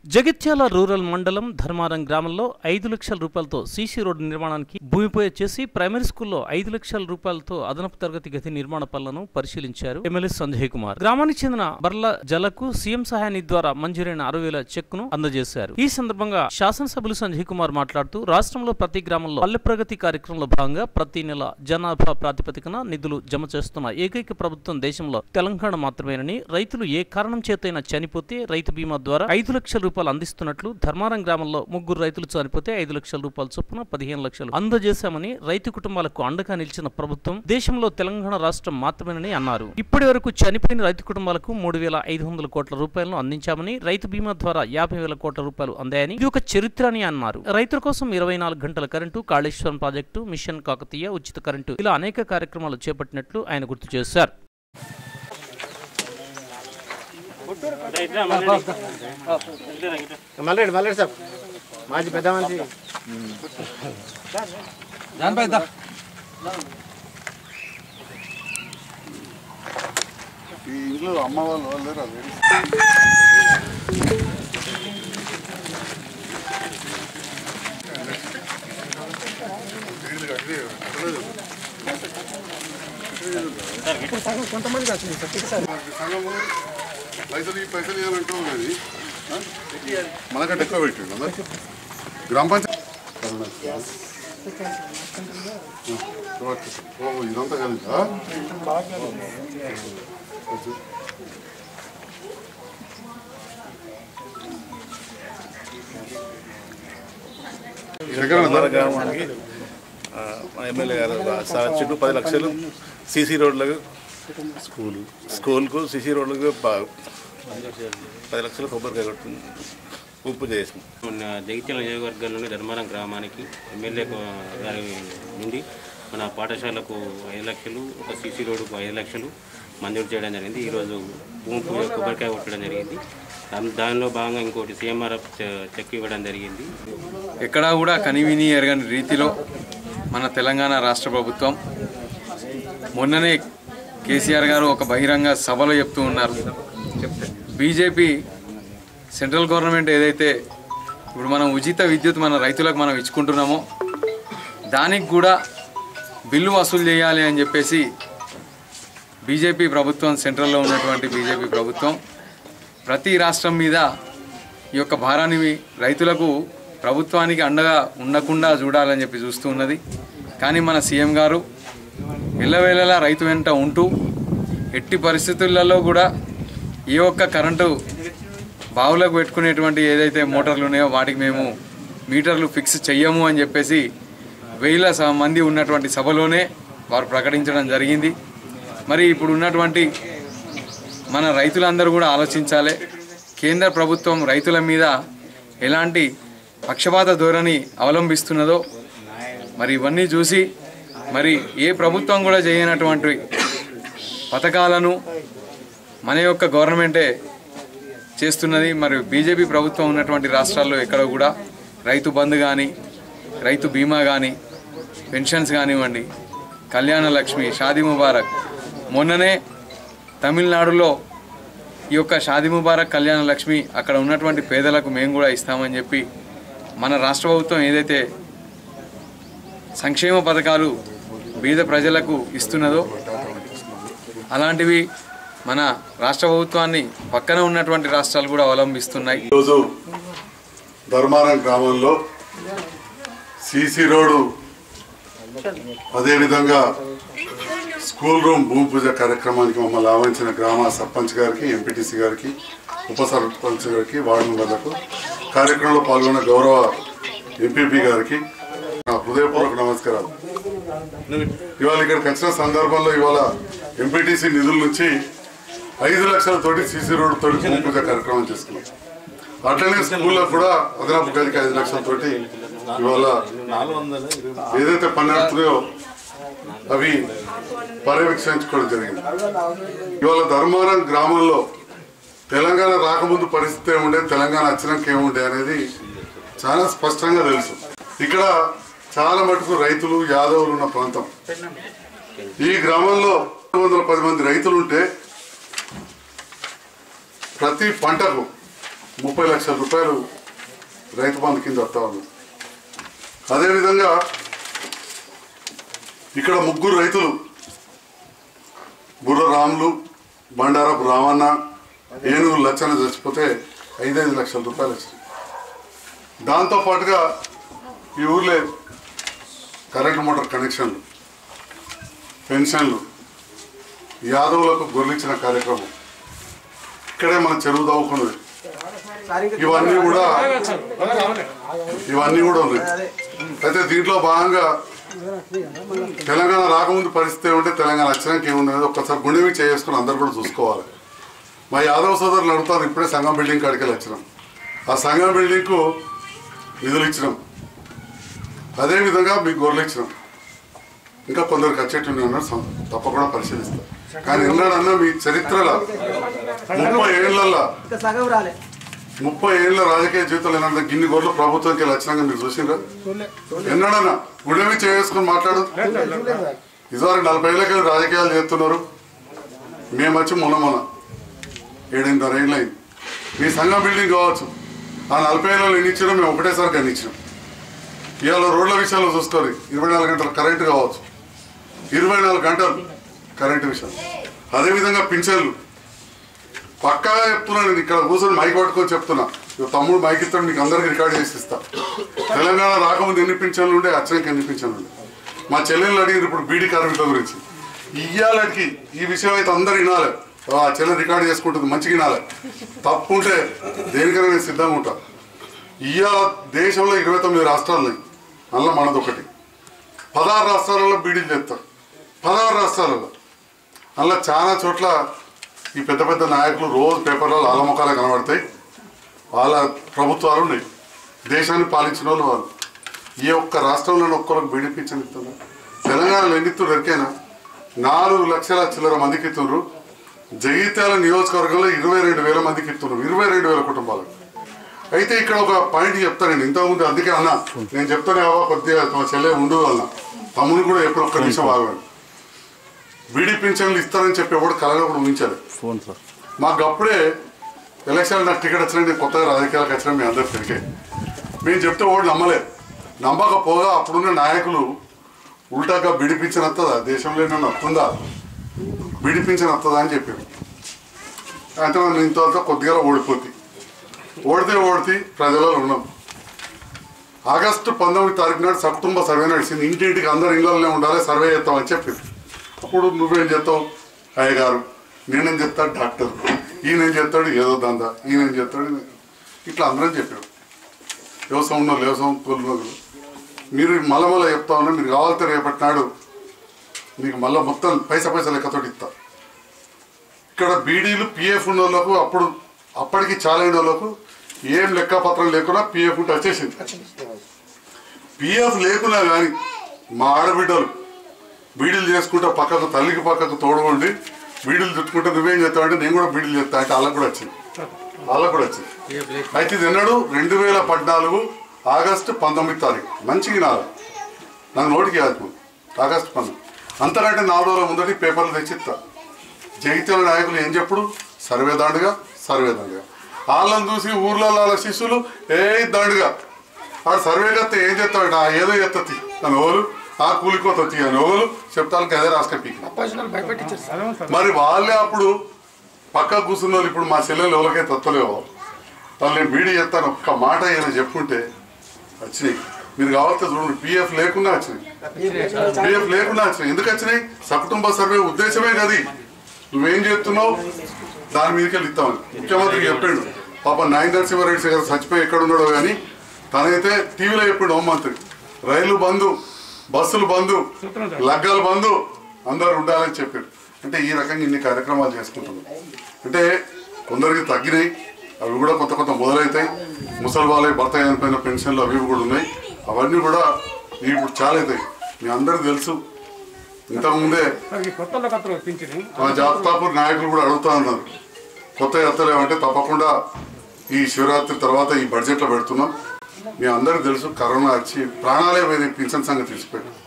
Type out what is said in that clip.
Jagtial rural మండలం ధర్మారం గ్రామంలో ఐదు లక్షల రూపాయలతో సీసీ రోడ్డు నిర్మాణానికి భూమి పూజ చేసి ప్రైమరీ స్కూల్లో ఐదు లక్షల రూపాయలతో అదనపు తరగతి గది నిర్మాణ పనులను పరిశీలించారు ఎమ్మెల్యే సంజయ్ కుమార్ గ్రామానికి చెందిన బర్ల జలకు సీఎం సహాయ నిధి ద్వారా మంజూరైన అరవై వేల చెక్కును అందజేశారు ఈ సందర్భంగా శాసనసభ్యులు సంజయ్ కుమార్ మాట్లాడుతూ రాష్ట్రంలో ప్రతి గ్రామంలో పల్లె ప్రగతి కార్యక్రమంలో భాగంగా ప్రతి నెల జనాభా ప్రాతిపదికన నిధులు జమ చేస్తున్న ఏకైక ప్రభుత్వం దేశంలో తెలంగాణ మాత్రమేనని రైతులు ఏ కారణం చేతైనా చనిపోతే రైతు బీమా ద్వారా ఐదు లక్షల రూపాయలు అందిస్తున్నట్లు ధర్మారం గ్రామంలో ముగ్గురు రైతులు చనిపోతే ఐదు లక్షల రూపాయల చొప్పున పదిహేను లక్షలు అందజేశామని రైతు కుటుంబాలకు అండగా నిలిచిన ప్రభుత్వం దేశంలో తెలంగాణ రాష్ట్రం మాత్రమేనని అన్నారు ఇప్పటి వరకు చనిపోయిన రైతు కుటుంబాలకు మూడు వేల ఐదు వందల కోట్ల రూపాయలను అందించామని రైతు బీమా ద్వారా యాభై వేల కోట్ల రూపాయలు అందాయని ఇది ఒక చరిత్ర అని అన్నారు రైతుల కోసం ఇరవై నాలుగు గంటల current Kaleshwaram project mission Kakatiya ఉచిత కరెంటు ఇలా అనేక కార్యక్రమాలు చేపట్టినట్లు ఆయన గుర్తు చేశారు మల్లెడు మల్లెడు సార్ మాజీ పెద్ద మనిషి ఈ ఇంట్లో అమ్మ వాళ్ళు వాళ్ళు లేరా లేడీస్ సంఘము పైసలు ఈ పైసలు ఇవ్వాలంటాం కానీ మనకంటే ఎక్కువ పెట్టిండు మరి గ్రామ పంచాయతీ ఓ ఇదంతా కలిదా ఎక్కడ మన గ్రామానికి ఆ, మా ఎమ్మెల్యే గారు స- చుట్టూ పది లక్షలు సీసీ రోడ్లకు స్కూల్ స్కూల్కు సీసీ రోడ్లకు బా- పది లక్షలు కొబ్బరికాయ కొట్టు ఉప్పు చేసింది మొన్న జగిత్యాల నియోజకవర్గంలోని ధర్మారం గ్రామానికి ఎమ్మెల్యే గారి నుండి మన పాఠశాలకు ఐదు లక్షలు ఒక సీసీ రోడ్డుకు ఐదు లక్షలు మంజూరు చేయడం జరిగింది ఈరోజు భూమి పూజ కొబ్బరికాయ కొట్టడం జరిగింది దాని- దానిలో భాగంగా ఇంకోటి సీఎంఆర్ఎఫ్ చెక్ ఇవ్వడం జరిగింది ఎక్కడా కూడా కనివిని ఎరగని రీతిలో మన తెలంగాణ రాష్ట్ర ప్రభుత్వం మొన్ననే కేసీఆర్ గారు ఒక బహిరంగ సభలో చెప్తూ ఉన్నారు బీజేపీ సెంట్రల్ గవర్నమెంట్ ఏదైతే ఇప్పుడు మనం ఉచిత విద్యుత్ మన రైతులకు మనం ఇచ్చుకుంటున్నామో దానికి కూడా బిల్లు వసూలు చేయాలి అని చెప్పేసి బీజేపీ ప్రభుత్వం సెంట్రల్లో ఉన్నటువంటి బీజేపీ ప్రభుత్వం ప్రతి రాష్ట్రం మీద ఈ యొక్క భారాన్ని రైతులకు ప్రభుత్వానికి అండగా ఉండకుండా చూడాలని చెప్పి చూస్తూ ఉన్నది కానీ మన సీఎం గారు ఎల్లవేళలా రైతు వెంట ఉంటూ ఎట్టి పరిస్థితులలో కూడా ఏ ఒక్క కరెంటు బావులకు పెట్టుకునేటువంటి ఏదైతే మోటార్లు ఉన్నాయో వాటికి మేము మీటర్లు ఫిక్స్ చెయ్యము అని చెప్పేసి వేల స- మంది ఉన్నటువంటి సభలోనే వారు ప్రకటించడం జరిగింది మరి ఇప్పుడు ఉన్నటువంటి మన రైతులందరూ కూడా ఆలోచించాలి కేంద్ర ప్రభుత్వం రైతుల మీద ఎలాంటి పక్షపాత ధోరణి అవలంబిస్తున్నదో మరి ఇవన్నీ చూసి మరి ఏ ప్రభుత్వం కూడా చేయనటువంటి పథకాలను మన యొక్క గవర్నమెంటే చేస్తున్నది మరి బీజేపీ ప్రభుత్వం ఉన్నటువంటి రాష్ట్రాల్లో ఎక్కడ కూడా రైతు బంధు కానీ రైతు బీమా కానీ పెన్షన్స్ కానివ్వండి కళ్యాణ లక్ష్మి షాదీ ముబారక్ మొన్ననే తమిళనాడులో ఈ యొక్క షాదీ ముబారక్ కళ్యాణ లక్ష్మి అక్కడ ఉన్నటువంటి పేదలకు మేము కూడా ఇస్తామని చెప్పి మన రాష్ట్ర ప్రభుత్వం ఏదైతే సంక్షేమ పథకాలు బీద ప్రజలకు ఇస్తున్నదో అలాంటివి మన రాష్ట్ర ప్రభుత్వాన్ని పక్కన ఉన్నటువంటి రాష్ట్రాలు కూడా అవలంబిస్తున్నాయి ఈరోజు ధర్మారం గ్రామంలో సీసీ రోడ్డు అదేవిధంగా స్కూల్ రూమ్ భూమి పూజ కార్యక్రమానికి మమ్మల్ని ఆహ్వానించిన గ్రామ సర్పంచ్ గారికి ఎంపీటీసీ గారికి ఉప సర్పంచ్ గారికి వార్డు మెంబర్లకు కార్యక్రమంలో పాల్గొన్న గౌరవ ఎంపీపీ గారికి నా హృదయపూర్వక నమస్కారాలు ఇవాళ ఇక్కడికి వచ్చిన సందర్భంలో ఇవాళ ఎంపీటీసీ నిధుల నుంచి ఐదు లక్షలతోటి సీసీ రోడ్డు తోటి భూమి పూజ కార్యక్రమం చేసుకున్నాం అట్లనే స్కూల్లో కూడా అదనపు గదికి ఐదు లక్షలతోటి ఇవాళ ఏదైతే పని నడుతున్నాయో అవి పర్యవేక్షించుకోవడం జరిగింది ఇవాళ ధర్మవరం గ్రామంలో తెలంగాణ రాకముందు పరిస్థితి ఏముండే తెలంగాణ వచ్చినాక ఏముండే అనేది చాలా స్పష్టంగా తెలుసు ఇక్కడ చాలా మటుకు రైతులు యాదవులు ఉన్న ప్రాంతం ఈ గ్రామంలో రెండు వందల పది మంది రైతులు ఉంటే ప్రతి పంటకు ముప్పై లక్షల రూపాయలు రైతు బంధు కింద వస్తా ఉంది అదేవిధంగా ఇక్కడ ముగ్గురు రైతులు బుర్ర రాములు బండారపు రామన్న ఏనుగులు లచ్చన చచ్చిపోతే ఐదైదు లక్షల రూపాయలు వచ్చినాయి దాంతో పాటుగా ఈ ఊర్లో కరెంట్ మోటార్ కనెక్షన్లు పెన్షన్లు యాదవులకు గొర్రెలిచ్చిన కార్యక్రమం ఇక్కడే మన చెరువు దవ్వుకున్నది ఇవన్నీ కూడా ఇవన్నీ కూడా ఉన్నాయి అయితే దీంట్లో భాగంగా తెలంగాణ రాకముందు పరిస్థితి ఏముంటే తెలంగాణ వచ్చినాక ఏమున్నది ఒక్కసారి గుండెవి చేసుకుని అందరు కూడా చూసుకోవాలి మా యాదవ్ సోదరులు అడుగుతారు ఇప్పుడే సంఘం బిల్డింగ్ కాడికి వెళ్ళి వచ్చినాం ఆ సంఘం బిల్డింగ్కు నిధులు ఇచ్చినాం అదేవిధంగా మీకు గొర్రెలు ఇచ్చినాం ఇంకా కొందరికి వచ్చేటి ఉన్నారు సం- తప్పకుండా పరిశీలిస్తాం కానీ ఎన్నాడన్నా మీ చరిత్రలో ముప్పై ఏళ్ళల్లో ఇంకా సగం రాలే ముప్పై ఏళ్ళ రాజకీయ జీవితంలో ఏమన్నా గిన్ని గొర్రెలు ప్రభుత్వంకి వెళ్ళి వచ్చినాక మీరు చూసిండ్రా ఎన్నాడన్నా గుడెవి చేసుకుని మాట్లాడు ఇదివరకు నలభై ఏళ్ళకి రాజకీయాలు చేస్తున్నారు మేము వచ్చి మొన్న మొన్న ఏడెనిమిది ఏళ్ళు అయింది మీ సంఘం బిల్డింగ్ కావచ్చు ఆ నలభై ఏళ్ళలో ఎన్ని ఇచ్చినా మేము ఒకటేసారి గణించినాం ఇవాళ రోడ్ల విషయాల్లో చూసుకోరు ఇరవై నాలుగు గంటలు కరెంటు కావచ్చు ఇరవై నాలుగు గంటలు కరెంటు విషయం అదేవిధంగా పింఛన్లు పక్కాగా చెప్తున్నా నేను ఇక్కడ కూర్చొని మైక్ పట్టుకొని చెప్తున్నా ఇక తమ్ముడు మైక్ ఇస్తాడు మీకు అందరికి రికార్డ్ చేసి ఇస్తా తెలంగాణ రాకముందు ఎన్ని పింఛన్లు ఉండే అచ్చనికి ఎన్ని పింఛన్లు ఉండే మా చెల్లెళ్ళు అడిగారు ఇప్పుడు బీడీ కార్మికుల గురించి ఇయ్యాలకి ఈ విషయం అయితే అందరు వినాలి ఆ చెల్లెలు రికార్డ్ చేసుకుంటుంది మంచిగా వినాలి తప్పు ఉంటే దేనికైనా నేను సిద్ధంగా ఉంటా ఇవాళ దేశంలో ఇరవై తొమ్మిది రాష్ట్రాలు ఉన్నాయి అందులో మనది ఒకటి పదహారు రాష్ట్రాలలో బీడీలు చెప్తారు పదహారు రాష్ట్రాలలో అందులో చాలా చోట్ల ఈ పెద్ద పెద్ద నాయకులు రోజు పేపర్లలో వాళ్ళ ముఖాలే కనబడతాయి వాళ్ళ ప్రభుత్వాలు ఉన్నాయి దేశాన్ని పాలించిన వాళ్ళు వాళ్ళు ఈ ఒక్క రాష్ట్రంలో ఒక్కరికి బీడీ పింఛన్ ఇస్తున్నారు తెలంగాణలో ఎన్ని ఇస్తున్నారు ఎరికైనా నాలుగు లక్షల చిల్లర మందికి ఇస్తున్నారు జగిత్యాల నియోజకవర్గంలో ఇరవై రెండు వేల మందికి ఇస్తున్నారు ఇరవై రెండు వేల కుటుంబాలకు అయితే ఇక్కడ ఒక పాయింట్ చెప్తాను నేను ఇంతకుముందు అందుకే అన్న నేను చెప్తానే అవ్వ కొద్దిగా మా చెల్లె ఉండు అన్న తమ్ముని కూడా ఎప్పుడు ఒక్క నిమిషం ఆగాడు బీడీ పింఛన్లు ఇస్తారని చెప్పి ఎవడు కలలో కూడా ఊహించాలి ఫోన్ సార్ మాకు అప్పుడే ఎలక్షన్ నాకు టికెట్ వచ్చిన నేను కొత్తగా రాజకీయాలకు వచ్చిన మీ అందరు తిరిగే మేము చెప్తే ఓడి నమ్మలే నమ్మకపోగా అప్పుడున్న నాయకులు ఉల్టాగా బిడిపించిన వస్తుందా దేశంలో నన్ను వస్తుందా బిడిపించిన వస్తుందా అని చెప్పారు అంటే మనం ఇంతవరకు కొద్దిగా ఓడిపోతుంది ఓడితే ఓడితే ప్రజలలో ఉన్నాం ఆగస్టు పంతొమ్మిది తారీఖు నాడు సకుటుంబ సర్వే నడిచింది ఇంటింటికి అందరు ఇళ్ళల్లో ఉండాలి సర్వే చేస్తామని చెప్పింది అప్పుడు నువ్వేం చెప్తావు అయ్యగారు నేనేం చెప్తాడు డాక్టర్ ఈయనేం చెప్తాడు ఏదో దందా ఈయనేం చెప్తాడు ఇట్లా అందరం చెప్పాడు వ్యవసాయం ఉన్న వ్యవసాయం కూలి మీరు మళ్ళా మళ్ళీ చెప్తా ఉన్నా మీరు కావాలంటే రేపటి నాడు మీకు మళ్ళీ మొత్తం పైసా పైసా లెక్కతోటి ఇస్తా ఇక్కడ బీడీలు పిఎఫ్ ఉన్న వాళ్ళకు అప్పుడు అప్పటికి చాలా అయిన వాళ్ళకు ఏం లెక్కపత్రం లేకున్నా పిఎఫ్ ఉంటే వచ్చేసింది పిఎఫ్ లేకున్నా కానీ మా ఆడబిడ్డలు బీడీలు చేసుకుంటే పక్కకు తల్లికి పక్కకు తోడుకోండి బీడీలు చుట్టుకుంటే నువ్వేం చేస్తావు అంటే నేను కూడా బీడీలు చేస్తా అంటే వాళ్ళకు కూడా వచ్చింది వాళ్ళకు కూడా వచ్చింది అయితే ఇది ఎన్నడు రెండు వేల పద్నాలుగు ఆగస్టు పంతొమ్మిది తారీఖు మంచిగా నాలుగు నాకు నోటికి కాదు ఆగస్టు పంతొమ్మిది అంతకంటే నాలుగు రోజుల ముందటి పేపర్లు తెచ్చిస్తా జగిత్యాల నాయకులు ఏం చెప్పుడు సర్వే దాండుగా సర్వే దాండుగా వాళ్ళని చూసి ఊర్లో వాళ్ళ శిష్యులు ఏ దాండుగా వాడు సర్వే చేస్తే ఏం చెప్తాడు ఆ ఏదో చెత్తతి అని ఓలు ఆ కూలిపోతుంది అని ఓలు చెప్తానికి అదే రాసుక పీకి మరి వాళ్ళే అప్పుడు పక్క కూర్చున్న వాళ్ళు ఇప్పుడు మా చెల్లెలు ఎవరికై తత్తలేవో వాళ్ళు నేను బీడీ చెప్తాను ఒక్క మాట ఏమైనా చెప్పుంటే వచ్చినాయి మీరు కావాలంటే చూడండి పిఎఫ్ లేకుండా వచ్చినాయి పిఎఫ్ లేకుండా వచ్చినాయి ఎందుకు వచ్చినాయి సకుటుంబ సర్వే ఉద్దేశమే కది నువ్వేం చెప్తున్నావు దాని మీదకి వెళ్ళి ఇస్తామని ముఖ్యమంత్రి చెప్పాడు పాప నాయన నరసింహారెడ్డి గారు చచ్చిపోయి ఎక్కడ ఉన్నాడో కానీ తనైతే టీవీలో చెప్పాడు హోంమంత్రి రైలు బంధు బస్సులు బంధు లగ్గాలు బంధు అందరు ఉండాలని చెప్పాడు అంటే ఈ రకంగా ఇన్ని కార్యక్రమాలు చేసుకుంటున్నాం అంటే కొందరికి తగ్గినాయి అవి కూడా కొత్త కొత్త మొదలవుతాయి ముసలి వాళ్ళకి భర్త చనిపోయిన పెన్షన్లు అవి ఇవి కూడా ఉన్నాయి అవన్నీ కూడా ఇప్పుడు చాలా అవుతాయి మీ అందరికి తెలుసు ఇంతకుముందే కొత్త కత్తలు పింఛను మా జాతాపూర్ నాయకులు కూడా అడుగుతా ఉన్నారు కొత్త ఎత్తలేమంటే తప్పకుండా ఈ శివరాత్రి తర్వాత ఈ బడ్జెట్లో పెడుతున్నాం మీ అందరికి తెలుసు కరోనా వచ్చి ప్రాణాలే పోయినాయి పింఛన్ సంగతి తీసిపెట్టు